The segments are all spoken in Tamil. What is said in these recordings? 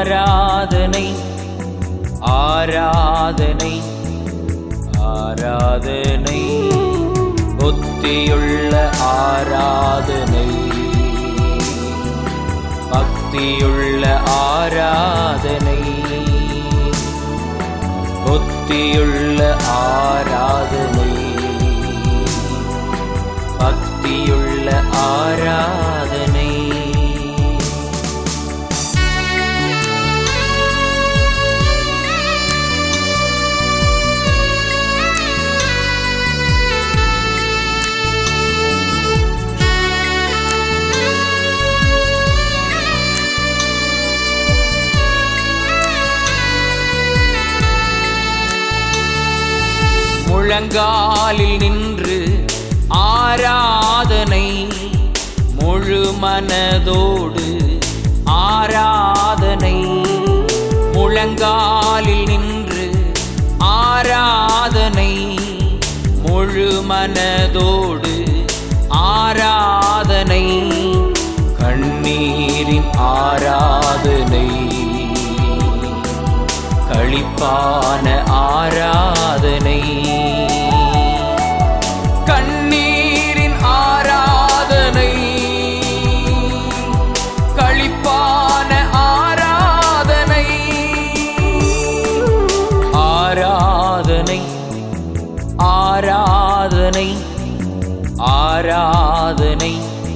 ஆராதனை ஆராதனை ஆராதனை புத்தியுள்ள ஆராதனை பக்தியுள்ள ஆராதனை புத்தியுள்ள ஆராதனை பக்தியுள்ள ஆராதனை முழங்காலில் நின்று ஆராதனை முழு மனதோடு ஆராதனை முழங்காலில் நின்று ஆராதனை முழு மனதோடு ஆராதனை கண்ணீரின் ஆராதனை களிப்பான ஆராதனை கண்ணீரின் ஆராதனை களிப்பான ஆராதனை ஆராதனை ஆராதனை ஆராதனை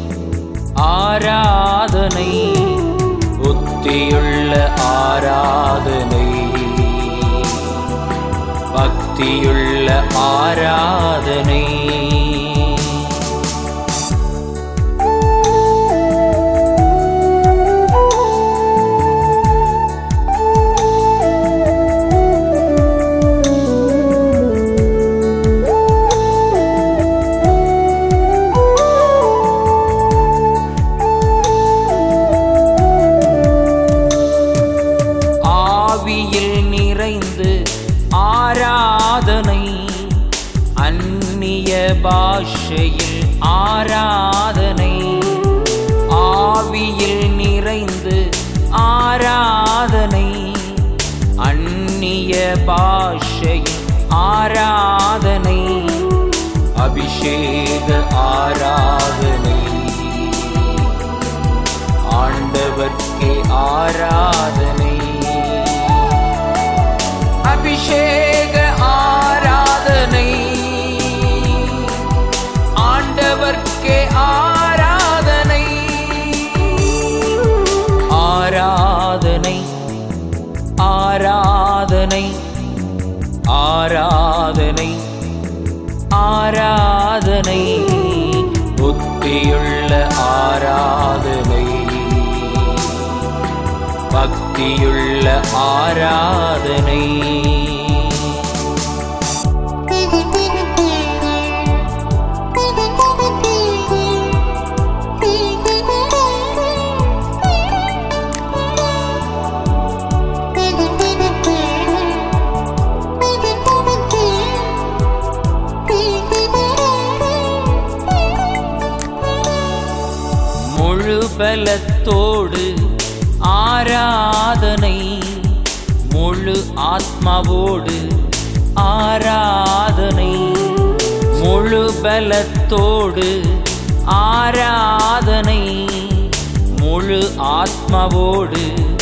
ஆராதனை புத்தியுள்ள ஆராதனை பக்தியுள்ள ஆராதனை ஆவியில் நிறைந்து ஆராதனை அந்நிய பாஷையில் ஆராதனை ஆவியில் நிறைந்து ஆராதனை அந்நிய பாஷையில் ஆராதனை அபிஷேக ஆராதனை ஆண்டவர்க்கே ஆராதனை அபிஷேக ஆராதனை ஆண்டவர்க்கே ஆராதனை ஆராதனை ஆராதனை ஆராதனை ஆராதனை புத்தியுள்ள ஆராதனை பக்தியுள்ள ஆராதனை முழு பலத்தோடு ஆராதனை முழு ஆத்மாவோடு ஆராதனை முழு பலத்தோடு ஆராதனை முழு ஆத்மாவோடு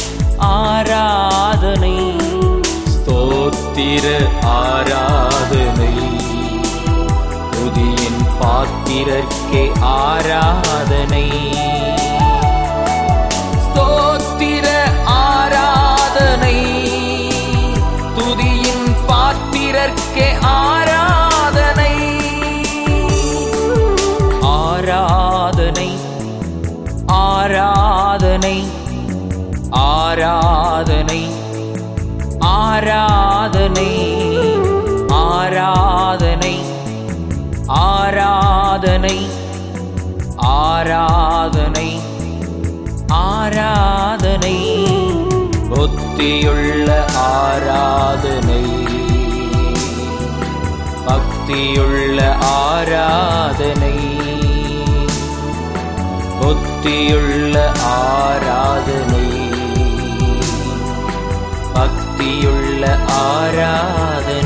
ஆராதனை ஸ்தோத்திர ஆராதனை துதியின் பாத்திரர்க்கே ஆராதனை ஸ்தோத்திர ஆராதனை துதியின் பாத்திரர்க்கே ஆராதனை ஆராதனை ஆராதனை ஆராதனை ஆராதனை ஆராதனை ஆராதனை ஆராதனை ஆராதனை புத்தியுள்ள ஆராதனை பக்தியுள்ள ஆராதனை புத்தியுள்ள ஆராதனை பக்தியுள்ள ஆராதனை